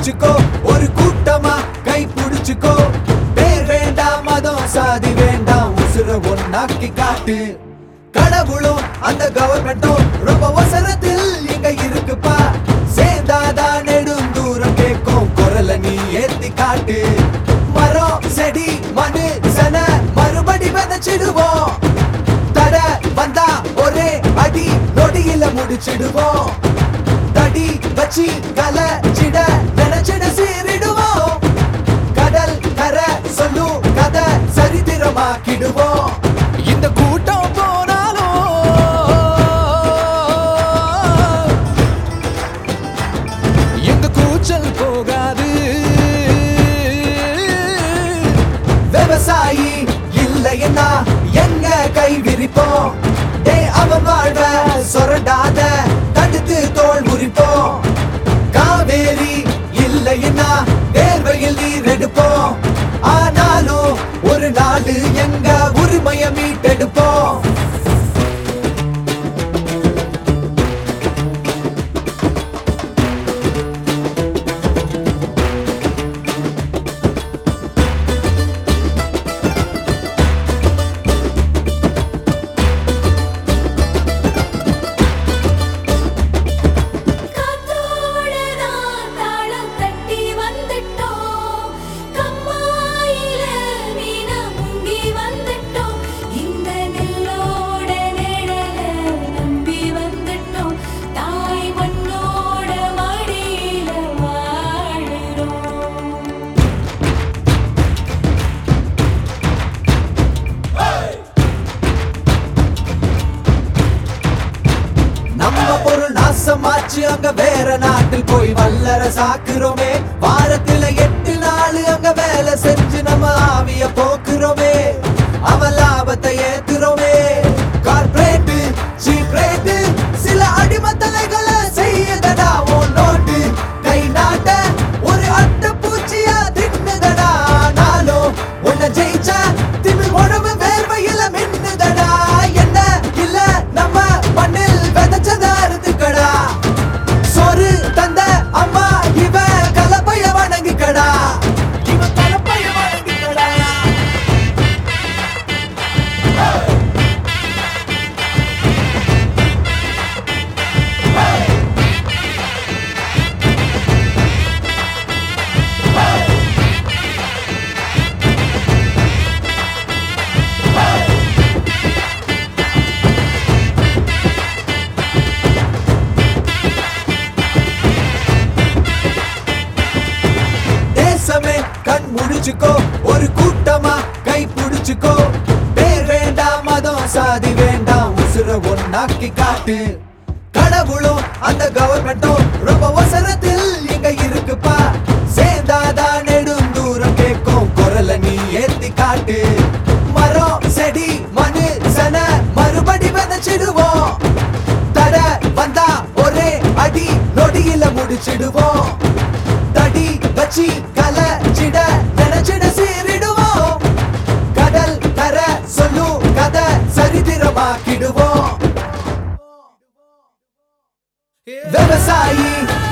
புடிச்சுக்கோ ஒரு கூட்டமா கை புடிச்சுக்கோ பேர் வேண்டாம் மதம் சாதி வேண்டாம் உசுர ஒன்னாக்கி காட்டு கடவுளும் அந்த கவர்மெண்ட்டும் ரொம்ப அவசரத்தில் இங்க இருக்குப்பா சேர்ந்தாதான் நெடும் தூரம் கேட்கும் குரல நீ ஏத்தி காட்டு மரம் செடி மணு சன மறுபடி விதைச்சிடுவோம் தட வந்தா ஒரே அடி நொடியில முடிச்சிடுவோம் தடி வச்சி கல சிட நினைச்சிட சீரிடுவோம் கடல் கர சொல்லும் கதை சரித்திரமாக்கிடுவோம் இந்த கூட்டம் போனாலும் எங்க கூச்சல் போகாது விவசாயி இல்லைன்னா எங்க கை விரிப்போம் டே அவன் வாழ்வ சொரண்டாத தடுத்து தோல் முறிப்போம் காவேரி இல்லைன்னா வேர்வையில் நீர் எடுப்போம் ஆனாலும் ஒரு நாடு எங்க உரிமைய மீட்டெடுப்போம் காத்தோட நான் தாளம் தட்டி வந்துட்டோம் கம்மாயில மீன முங்கி வந்துட்டோம் இந்த நெல்லோட நிழல நம்பி வந்துட்டோம் தாய் மண்ணோட மடியில வாழுறோம் நம்ம பொருள் நாசமாச்சு அங்க வேற நாட்டில் போய் வல்லர சாக்குறோமே வாரத்துல எட்டு நாள் அங்க வேலை செஞ்சு நம்ம ஆவிய போக்குறோமே அவன் லாபத்தை ஏத்துறோமே கார்பரேட் சீப் ரேட்டு சில அடிமத்தலைகளை செய்யுதடா உன் நோட்டு கை நாட்ட ஒரு அட்டை பூச்சியா தின்னுதடா நாளும் உன்னை ஜெயிச்ச திமிழ் உணவு வேர்வையில மின்னுதடா என்ன இல்ல நம்ம மண்ணில் விதைச்சத அறுத்துக்கடா சோறு தந்த அம்மா இவ கலப்பைய வணங்கிக்கடா இவ கலப்பைய வணங்கிக்கடா தேசமே கண் முடிச்சுக்கோ ஒரு கூட்டமா கை புடிச்சுக்கோ பேர் வேண்டாம் மதம் சாதி வேண்டாம் உசுர ஒன்னாக்கி காட்டு கடவுளும் அந்த கவர்மெண்ட்டும் ரொம்ப அவசரத்தில் இங்க இருக்குப்பா சேர்ந்தாதான் நெடும் தூரம் கேட்கும் குரல நீ ஏத்தி காட்டு மரம் செடி மணு சன மறுபடி விதைச்சிடுவோம் தட வந்தா ஒரே அடி நொடியில முடிச்சிடுவோம் தடி வச்சி கல சிட நினைச்சிட சீரிடுவோம் கடல் கர சொல்லும் கதை சரித்திரமாக்கிடுவோம் விவசாயி